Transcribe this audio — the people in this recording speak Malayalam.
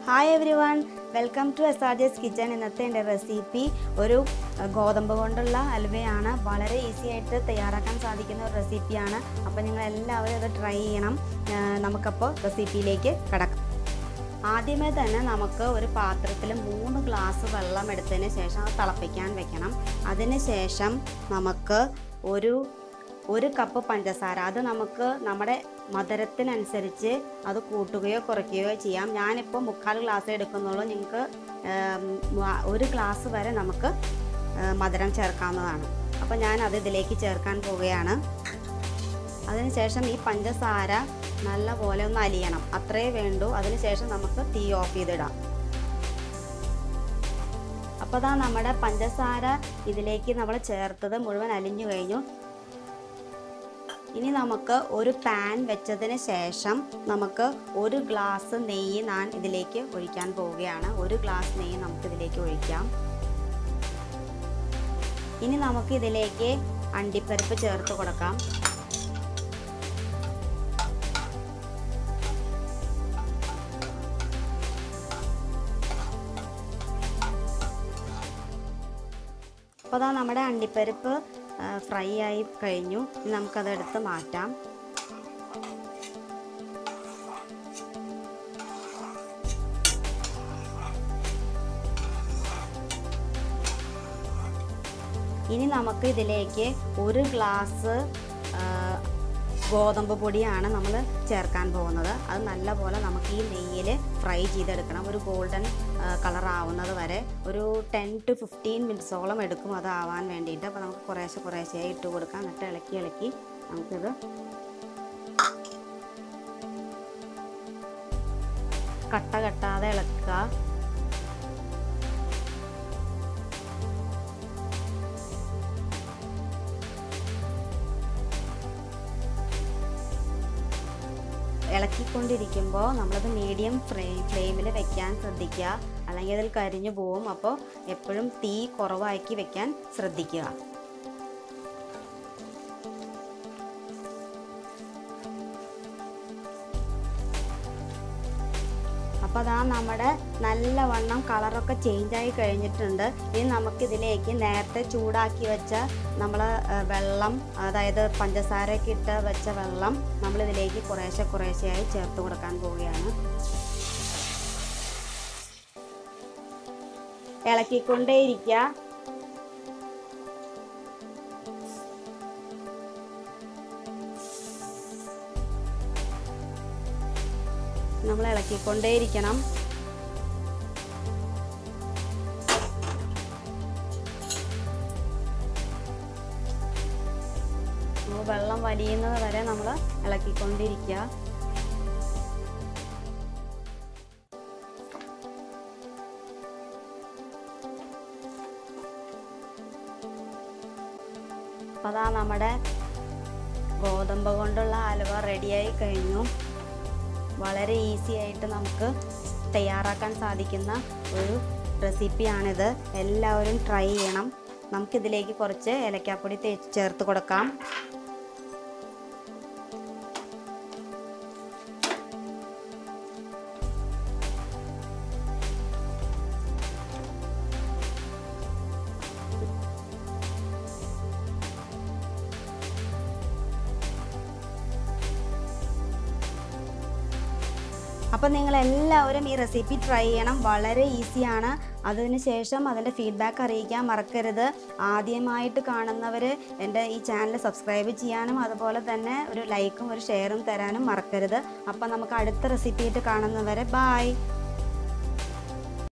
hi everyone welcome to S R J's kitchen ഇന്നത്തെ എൻ്റെ റെസിപ്പി ഒരു അഹ്, ഗോതമ്പ് കൊണ്ടുള്ള ഹൽവയാണ് വളരെ ഈസി ആയിട്ട് തയ്യാറാക്കാൻ സാധിക്കുന്ന ഒരു റെസിപ്പിയാണ് അപ്പോൾ നിങ്ങൾ എല്ലാവരും ഇത് ട്രൈ ചെയ്യണം ആഹ്, നമുക്കപ്പോൾ റെസിപ്പിയിലേക്ക് കിടക്കാം ആദ്യമേ തന്നെ നമുക്ക് ഒരു പാത്രത്തിൽ മൂന്ന് ഗ്ലാസ് വെള്ളം എടുത്തതിന് ശേഷം അത് തിളപ്പിക്കാൻ വെക്കണം അതിന് ശേഷം നമുക്ക് ഒരു ഒരു കപ്പ് പഞ്ചസാര അത് നമുക്ക് നമ്മുടെ മധുരത്തിനനുസരിച്ച് അത് കൂട്ടുകയോ കുറയ്ക്കുകയോ ചെയ്യാം ഞാനിപ്പോൾ മുക്കാൽ ഗ്ലാസ് എടുക്കുന്നുള്ളൂ നിങ്ങൾക്ക് ഏം, വ- ഒരു ഗ്ലാസ് വരെ നമുക്ക് ഏ, മധുരം ചേർക്കാവുന്നതാണ് അപ്പോൾ ഞാൻ അത് ഇതിലേക്ക് ചേർക്കാൻ പോവുകയാണ് അതിനുശേഷം ഈ പഞ്ചസാര നല്ലപോലെ ഒന്ന് അലിയണം അത്രേ വേണ്ടൂ അതിനുശേഷം നമുക്ക് തീ ഓഫ് ചെയ്തിടാം അപ്പോൾ അതാ നമ്മുടെ പഞ്ചസാര ഇതിലേക്ക് നമ്മൾ ചേർത്തത് മുഴുവൻ അലിഞ്ഞു കഴിഞ്ഞു ഇനി നമുക്ക് ഒരു പാൻ വെച്ചതിന് ശേഷം നമുക്ക് ഒരു ഗ്ലാസ് നെയ്യ് ഞാൻ ഇതിലേക്ക് ഒഴിക്കാൻ പോവുകയാണ് ഒരു ഗ്ലാസ് നെയ്യ് നമുക്ക് ഇതിലേക്ക് ഒഴിക്കാം ഇനി നമുക്ക് ഇതിലേക്ക് അണ്ടിപ്പരിപ്പ് ചേർത്ത് കൊടുക്കാം അപ്പോൾ അതാ നമ്മുടെ അണ്ടിപ്പരിപ്പ് ഫ്രൈ ആയി കഴിഞ്ഞു ഇനി നമുക്കതെടുത്ത് മാറ്റാം ഇനി നമുക്ക് ഇതിലേക്ക് ഒരു ഗ്ലാസ് ആ, ഗോതമ്പ് പൊടിയാണ് നമ്മൾ ചേർക്കാൻ പോകുന്നത് അത് നല്ലപോലെ നമുക്ക് ഈ നെയ്യിൽ ഫ്രൈ ചെയ്തെടുക്കണം ഒരു ഗോൾഡൻ കളർ ആവുന്നത് വരെ ഒരു ടെൻ ടു ഫിഫ്റ്റീൻ മിനിറ്റ്സോളം എടുക്കും അത് ആവാൻ വേണ്ടിയിട്ട് അപ്പോൾ നമുക്ക് കുറേശ്ശെ കുറേശ്ശെയായി ഇട്ട് കൊടുക്കാം എന്നിട്ട് ഇളക്കി ഇളക്കി നമുക്കിത് കട്ട കെട്ടാതെ ഇളക്കുക ഇളക്കിക്കൊണ്ടിരിക്കുമ്പോൾ നമ്മളത് മീഡിയം ഫ്ലെയിം ഫ്ലെയിമിൽ വെക്കാൻ ശ്രദ്ധിക്കുക അല്ലെങ്കിൽ അതിൽ കരിഞ്ഞു പോവും അപ്പോൾ എപ്പോഴും തീ കുറവാക്കി വെക്കാൻ ശ്രദ്ധിക്കുക അപ്പോൾ അതാ നമ്മുടെ നല്ലവണ്ണം കളറൊക്കെ ചേഞ്ചായി കഴിഞ്ഞിട്ടുണ്ട് ഇനി നമുക്കിതിലേക്ക് നേരത്തെ ചൂടാക്കി വെച്ച നമ്മൾ വെള്ളം അതായത് പഞ്ചസാരയൊക്കെ ഇട്ട് വെച്ച വെള്ളം നമ്മളിതിലേക്ക് കുറേശ്ശെ കുറേശ്ശെയായി ചേർത്ത് കൊടുക്കാൻ പോവുകയാണ് ഇളക്കിക്കൊണ്ടേയിരിക്കുക നമ്മൾ ഇളക്കിക്കൊണ്ടേയിരിക്കണം നമ്മൾ വെള്ളം വലിയുന്നത് വരെ നമ്മൾ ഇളക്കിക്കൊണ്ടിരിക്കുക അപ്പോൾ അതാ നമ്മുടെ ഗോതമ്പ് കൊണ്ടുള്ള ഹലുവ റെഡിയായി കഴിഞ്ഞു വളരെ ഈസി ആയിട്ട് നമുക്ക് തയ്യാറാക്കാൻ സാധിക്കുന്ന ഒരു റെസിപ്പിയാണിത് എല്ലാവരും ട്രൈ ചെയ്യണം നമുക്കിതിലേക്ക് കുറച്ച് ഏലക്കാപ്പൊടി തേ ചേർത്ത് കൊടുക്കാം അപ്പോൾ നിങ്ങൾ എല്ലാവരും ഈ റെസിപ്പി ട്രൈ ചെയ്യണം വളരെ ഈസിയാണ് അതിന് ശേഷം അതിൻ്റെ ഫീഡ്ബാക്ക് അറിയിക്കാൻ മറക്കരുത് ആദ്യമായിട്ട് കാണുന്നവർ എൻ്റെ ഈ ചാനൽ സബ്സ്ക്രൈബ് ചെയ്യാനും അതുപോലെ തന്നെ ഒരു ലൈക്കും ഒരു ഷെയറും തരാനും മറക്കരുത് അപ്പോൾ നമുക്ക് അടുത്ത റെസിപ്പി ആയിട്ട് കാണുന്നവരെ ബായ്